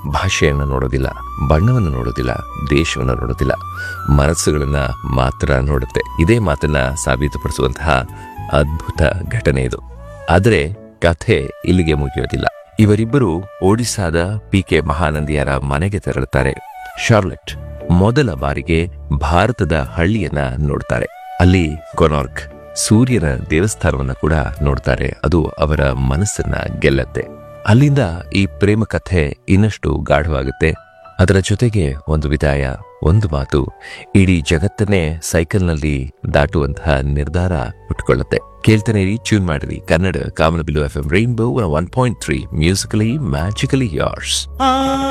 ಭಾಷೆಯನ್ನು ನೋಡೋದಿಲ್ಲ ಬಣ್ಣವನ್ನು ನೋಡೋದಿಲ್ಲ ದೇಶವನ್ನು ನೋಡೋದಿಲ್ಲ ಮನಸ್ಸುಗಳನ್ನ ಮಾತ್ರ ನೋಡುತ್ತೆ ಇದೇ ಮಾತನ್ನ ಸಾಬೀತುಪಡಿಸುವಂತಹ ಅದ್ಭುತ ಘಟನೆ ಇದು ಆದರೆ ಕಥೆ ಇಲ್ಲಿಗೆ ಮುಗಿಯೋದಿಲ್ಲ ಇವರಿಬ್ಬರು ಒಡಿಸ್ಸಾದ ಪಿ ಕೆ ಮಹಾನಂದಿಯರ ಮನೆಗೆ ತೆರಳುತ್ತಾರೆ ಶಾರ್ಲೆಟ್ ಮೊದಲ ಬಾರಿಗೆ ಭಾರತದ ಹಳ್ಳಿಯನ್ನ ನೋಡ್ತಾರೆ ಅಲ್ಲಿ ಕೊನಾರ್ಕ್ ಸೂರ್ಯನ ದೇವಸ್ಥಾನವನ್ನ ಕೂಡ ನೋಡ್ತಾರೆ ಅದು ಅವರ ಮನಸ್ಸನ್ನ ಗೆಲ್ಲತ್ತೆ ಅಲ್ಲಿಂದ ಈ ಪ್ರೇಮ ಕಥೆ ಇನ್ನಷ್ಟು ಗಾಢವಾಗುತ್ತೆ ಅದರ ಜೊತೆಗೆ ಒಂದು ವಿದಾಯ ಒಂದು ಮಾತು ಇಡೀ ಜಗತ್ತನ್ನೇ ಸೈಕಲ್ನಲ್ಲಿ ದಾಟುವಂತಹ ನಿರ್ಧಾರ ಹುಟ್ಟುಕೊಳ್ಳುತ್ತೆ ಕೇಳ್ತಾನೆ ರೀ ಟ್ಯೂನ್ ಮಾಡಿರಿ Kannada Kamanabillu F M rainbow one point three musically magically ಯಾರ್ಸ್